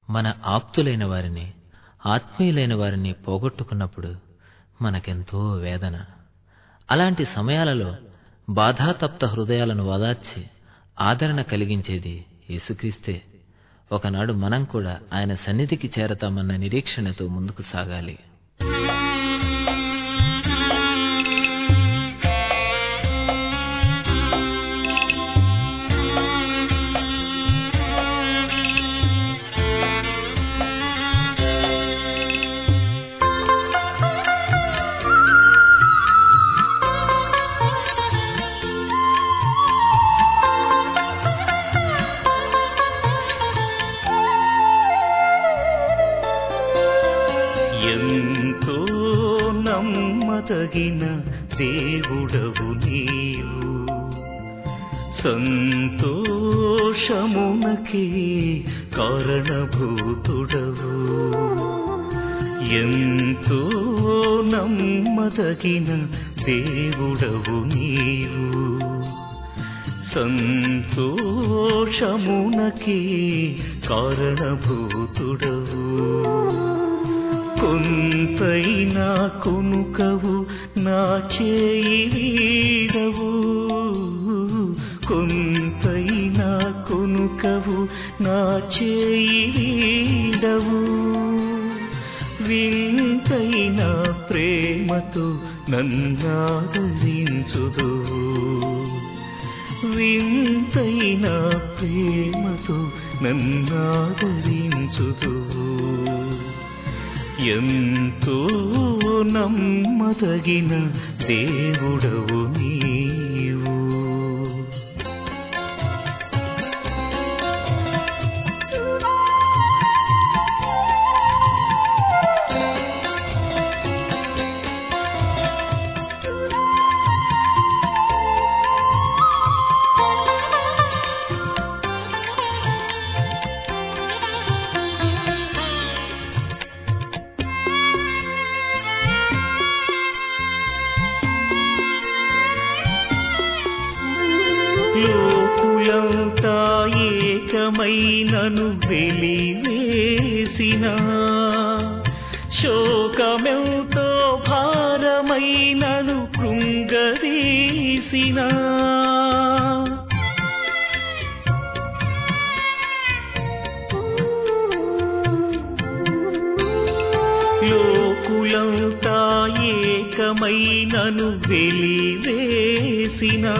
మన ఆప్తులైన వారిని ఆత్మీయులైన వారిని పోగొట్టుకున్నప్పుడు మనకెంతో వేదన అలాంటి సమయాలలో బాధాతప్త హృదయాలను ఓదార్చి ఆదరణ కలిగించేది యేసుక్రీస్తే ఒకనాడు మనం కూడా ఆయన సన్నిధికి చేరతామన్న నిరీక్షణతో ముందుకు సాగాలి ఎంతో నమ్మదగిన దేవుడవు నీవు సంతోషమునకి కారణభూతుడవు ఎంతో నమ్మదగిన దేవుడవు నీవు సంతోషమునకి కారణభూతుడవు కొంతైనా కునుకవు నా చేయి వీడవు కొంతైనా కునుకవు నా చేయి వీడవు వింతైన ప్రేమతో నన్నాదరించుదు వింతైన ప్రేమతో నన్నాదరించుదు ఎంతో నమ్మదగిన దేవుడవు నీవు లోకులంతా ఏకమైనను వెలివేసిన శోకమెంతో భారమైనను కృంగదీసిన లోకులంతా ఏకమైనను వెలివేసిన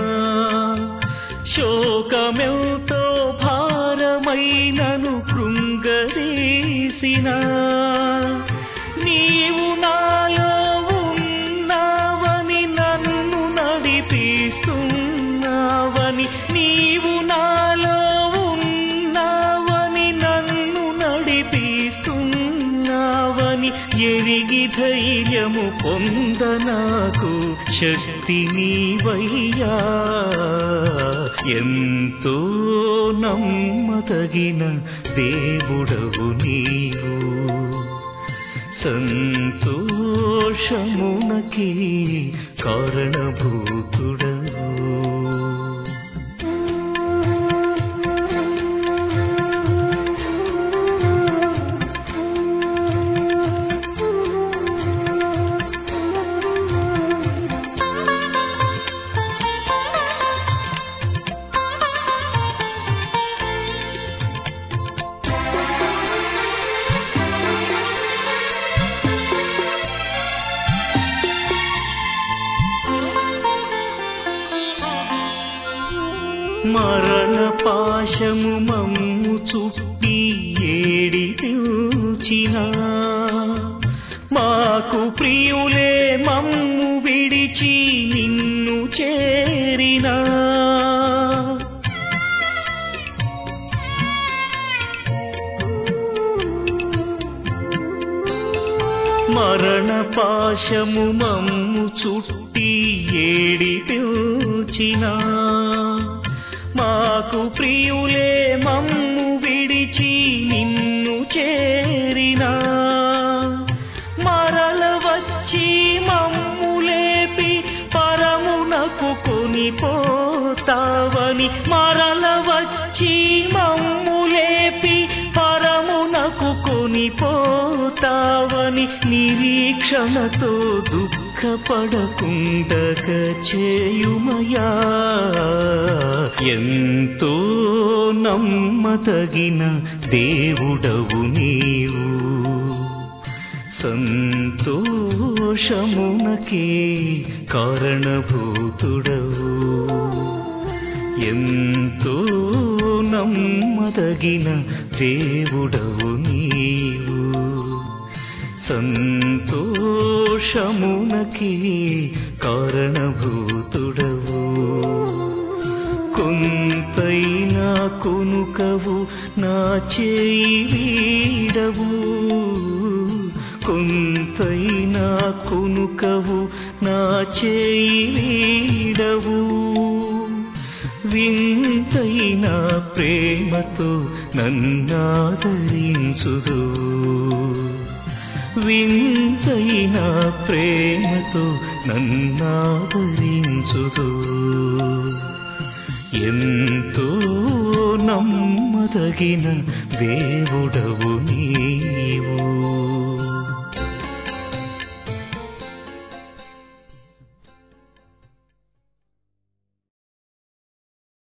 శోకమెంతో భారమైనను కృంగదీసిన నీవు నాలో ఉన్నావని నన్ను నడిపిస్తున్నావని నీవు నాలో ఉన్నావని నన్ను నడిపిస్తున్నావని ఎరిగి ధైర్యము పొంద నాకు శక్తి నీవయ్యా ఎంతో నమ్మదగిన దేవుడవు నీవు సంతోషమునకి కారణభూతుడవు మరణ పాశము మమ్ము చుట్టి ఏడి పిలిచిన మాకు ప్రియులే మమ్ము విడిచి నిన్ను చేరినా మరణ పాశము మమ్ము చుట్టి ఏడి పిలిచిన మాకు ప్రియులే మమ్ము విడిచి నిన్ను చేరినా మరల వచ్చి మమ్ము లేపి పరమునకు కొనిపోతావని మరల వచ్చి మమ్ము లేపి పరమునకు అని నిరీక్షణతో దుఃఖపడకుండక చేయుమయా ఎంతో నమ్మదగిన దేవుడవు నీవు సంతోషమునకే కారణభూతుడవు ఎంతో నమ్మదగిన దేవుడవు నీవు సంతోషమునకే కారణభూతుడవు కొంతైనా కొనుకవు నా చేయి వీడవు కొంతైనా కొనుకవు నా చేయి వీడవు వింతైన ప్రేమతో నన్నాదరించుదు వింతైన ప్రేమతో నన్నాదరించుదు ఎంతో నమ్మదగిన దేవుడవు నీవు